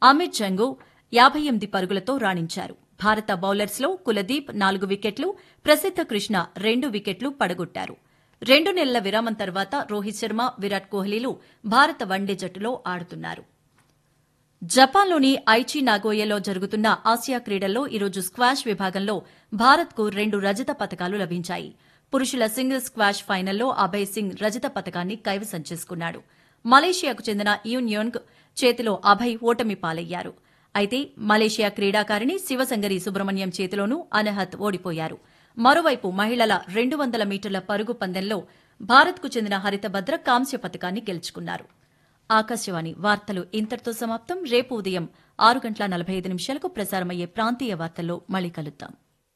అమిత్ జంగు యాభై ఎనిమిది పరుగులతో రాణించారు భారత బౌలర్స్లో కులదీప్ నాలుగు వికెట్లు ప్రసిద్ధ కృష్ణ రెండు వికెట్లు పడగొట్టారు రెండు నెలల విరామం తర్వాత రోహిత్ శర్మ విరాట్ కోహ్లీలు భారత వన్డే జట్టులో ఆడుతున్నారు జపాన్లోని ఐచి నాగోయలో జరుగుతున్న ఆసియా క్రీడల్లో ఈరోజు స్క్వాష్ విభాగంలో భారత్కు రెండు రజత పతకాలు లభించాయి పురుషుల సింగిల్స్ స్క్వాష్ ఫైనల్లో అభయ్ సింగ్ రజత పతకాన్ని కైవసం చేసుకున్నాడు మలేషియాకు చెందిన యూన్యోంగ్ చేతిలో అభయ్ ఓటమి పాలయ్యారు అయితే మలేషియా క్రీడాకారిణి శివసంగరి సుబ్రహ్మణ్యం చేతిలోనూ అనహత్ ఓడిపోయారు మరోవైపు మహిళల రెండు వందల మీటర్ల పరుగు పందెంలో భారత్కు చెందిన హరితభద్ర కాంస్య పతకాన్ని గెలుచుకున్నారు ఆకాశవాణి వార్తలు ఇంతటితో సమాప్తం రేపు ఉదయం ఆరు గంటల నలభై ఐదు నిమిషాలకు ప్రసారమయ్యే ప్రాంతీయ వార్తల్లో మళ్ళీ కలుద్దాం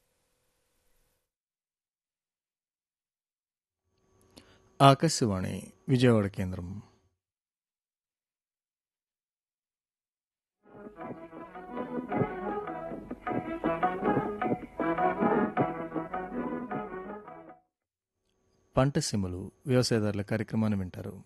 ఆకాశవాణి విజయవాడ కేంద్రం పంట సిమ్ములు వ్యవసాయదారుల కార్యక్రమాన్ని వింటారు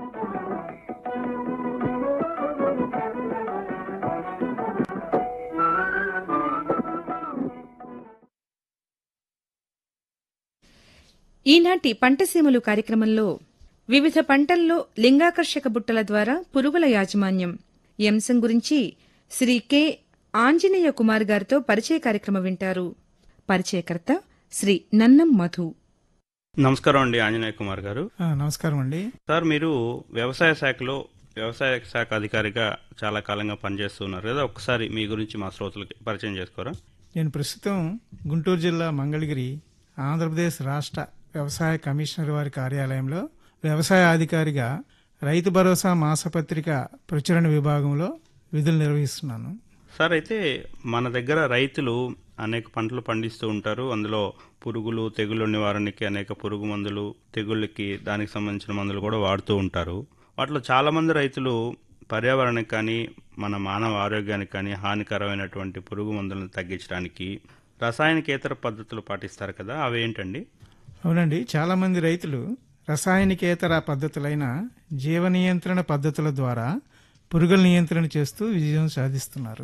ఈనాటి పంటసీమలు కార్యక్రమంలో వివిధ పంటల్లో లింగాకర్షక బుట్టల ద్వారా పురుగుల యాజమాన్యం ఈ అంశం గురించి శ్రీ కె ఆంజనేయ కుమార్ గారితో పరిచయ కార్యక్రమం వింటారు పరిచయకర్త శ్రీ నన్నం మధు నమస్కారం అండి ఆంజనేయ కుమార్ గారు ఆ, నమస్కారం అండి సార్ మీరు వ్యవసాయ శాఖలో వ్యవసాయ శాఖ అధికారిగా చాలా కాలంగా పనిచేస్తున్నారు కదా ఒకసారి మీ గురించి మా శ్రోతలకి పరిచయం చేసుకోరా నేను ప్రస్తుతం గుంటూరు జిల్లా మంగళగిరి ఆంధ్రప్రదేశ్ రాష్ట్ర వ్యవసాయ కమిషనర్ వారి కార్యాలయంలో వ్యవసాయ అధికారిగా రైతు భరోసా మాసపత్రిక ప్రచురణ విభాగంలో విధులు నిర్వహిస్తున్నాను సార్ అయితే మన దగ్గర రైతులు అనేక పంటలు పండిస్తూ ఉంటారు అందులో పురుగులు తెగుళ్ళ నివారణకి అనేక పురుగు మందులు తెగుళ్ళకి దానికి సంబంధించిన మందులు కూడా వాడుతూ ఉంటారు వాటిలో చాలా మంది రైతులు పర్యావరణానికి కానీ మన మానవ ఆరోగ్యానికి కానీ హానికరమైనటువంటి పురుగు మందులను తగ్గించడానికి రసాయనికేతర పద్ధతులు పాటిస్తారు కదా అవి ఏంటండి అవునండి చాలా మంది రైతులు రసాయనికేతర పద్ధతులైన జీవ నియంత్రణ పద్ధతుల ద్వారా పురుగుల నియంత్రణ చేస్తూ విజయం సాధిస్తున్నారు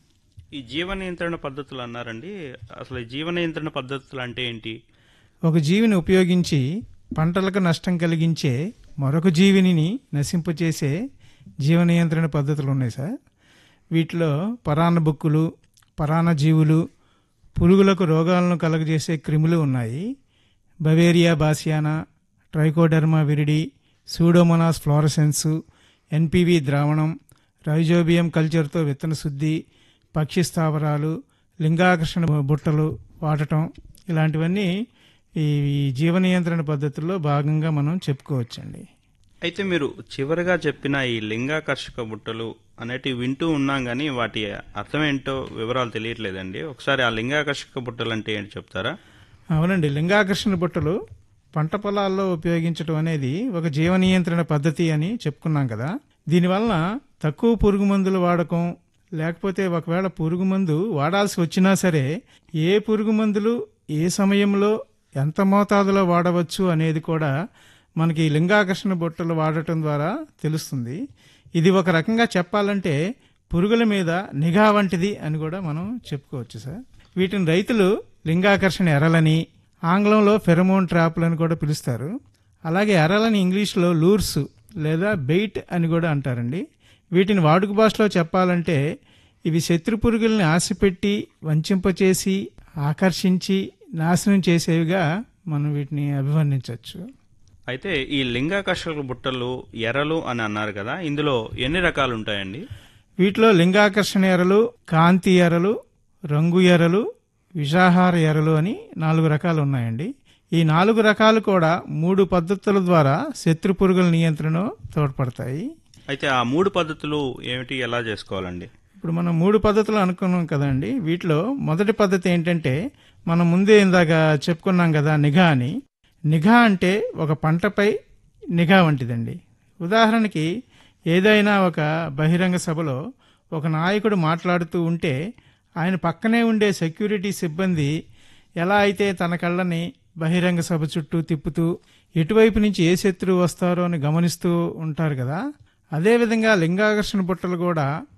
ఈ జీవ నియంత్రణ పద్ధతులు అన్నారండి అసలు ఈ జీవ నియంత్రణ పద్ధతులు అంటే ఏంటి ఒక జీవిని ఉపయోగించి పంటలకు నష్టం కలిగించే మరొక జీవిని నశింపచేసే జీవ నియంత్రణ పద్ధతులు ఉన్నాయి సార్ వీటిలో పరాన్న బుక్కులు పరాన్న జీవులు పురుగులకు రోగాలను కలుగజేసే క్రిములు ఉన్నాయి Beauveria bassiana Trichoderma viride Pseudomonas fluorescens NPV ద్రావణం రైజోబియం కల్చర్తో విత్తన శుద్ధి పక్షి స్థావరాలు లింగాకర్షణ బుట్టలు వాడటం ఇలాంటివన్నీ ఈ ఈ జీవ నియంత్రణ పద్ధతుల్లో భాగంగా మనం చెప్పుకోవచ్చండి అయితే మీరు చివరిగా చెప్పిన ఈ లింగాకర్షక బుట్టలు అనేటివి వింటూ ఉన్నాం కానీ వాటి అర్థం ఏంటో వివరాలు తెలియట్లేదండి ఒకసారి ఆ లింగాకర్షక బుట్టలు అంటే ఏంటి చెప్తారా అవునండి లింగాకర్షణ బుట్టలు పంట పొలాల్లో ఉపయోగించడం అనేది ఒక జీవ నియంత్రణ పద్ధతి అని చెప్పుకున్నాం కదా దీనివలన తక్కువ పురుగు మందుల వాడకం లేకపోతే ఒకవేళ పురుగు మందు వాడాల్సి వచ్చినా సరే ఏ పురుగు మందులు ఏ సమయంలో ఎంత మోతాదులో వాడవచ్చు అనేది కూడా మనకి ఈ లింగాకర్షణ బుట్టలు వాడటం ద్వారా తెలుస్తుంది ఇది ఒక రకంగా చెప్పాలంటే పురుగుల మీద నిఘా వంటిది అని కూడా మనం చెప్పుకోవచ్చు సార్ వీటిని రైతులు లింగాకర్షణ ఎరలని ఆంగ్లంలో ఫెరమోన్ ట్రాప్లని కూడా పిలుస్తారు అలాగే ఎరలని ఇంగ్లీష్లో లూర్స్ లేదా బెయిట్ అని కూడా అంటారండి వీటిని వాడుక భాషలో చెప్పాలంటే ఇవి శత్రు పురుగుల్ని ఆశపెట్టి వంచింపచేసి ఆకర్షించి నాశనం చేసేవిగా మనం వీటిని అభివర్ణించవచ్చు అయితే ఈ లింగాకర్షక బుట్టలు ఎర్రలు అని అన్నారు కదా ఇందులో ఎన్ని రకాలు ఉంటాయండి వీటిలో లింగాకర్షణ ఎరలు కాంతి ఎరలు రంగు ఎరలు విషాహార ఎరలు అని నాలుగు రకాలు ఉన్నాయండి ఈ నాలుగు రకాలు కూడా మూడు పద్ధతుల ద్వారా శత్రు పురుగుల నియంత్రణ తోడ్పడతాయి అయితే ఆ మూడు పద్ధతులు ఏమిటి ఎలా చేసుకోవాలండి ఇప్పుడు మనం మూడు పద్ధతులు అనుకున్నాం కదండి వీటిలో మొదటి పద్ధతి ఏంటంటే మనం ముందే ఇందాక చెప్పుకున్నాం కదా నిఘా అని నిఘా అంటే ఒక పంటపై నిఘా వంటిదండి ఉదాహరణకి ఏదైనా ఒక బహిరంగ సభలో ఒక నాయకుడు మాట్లాడుతూ ఉంటే ఆయన పక్కనే ఉండే సెక్యూరిటీ సిబ్బంది ఎలా అయితే తన కళ్ళని బహిరంగ సభ చుట్టూ తిప్పుతూ ఎటువైపు నుంచి ఏ శత్రువు వస్తారో అని గమనిస్తూ ఉంటారు కదా అదేవిధంగా లింగాకర్షణ బుట్టలు కూడా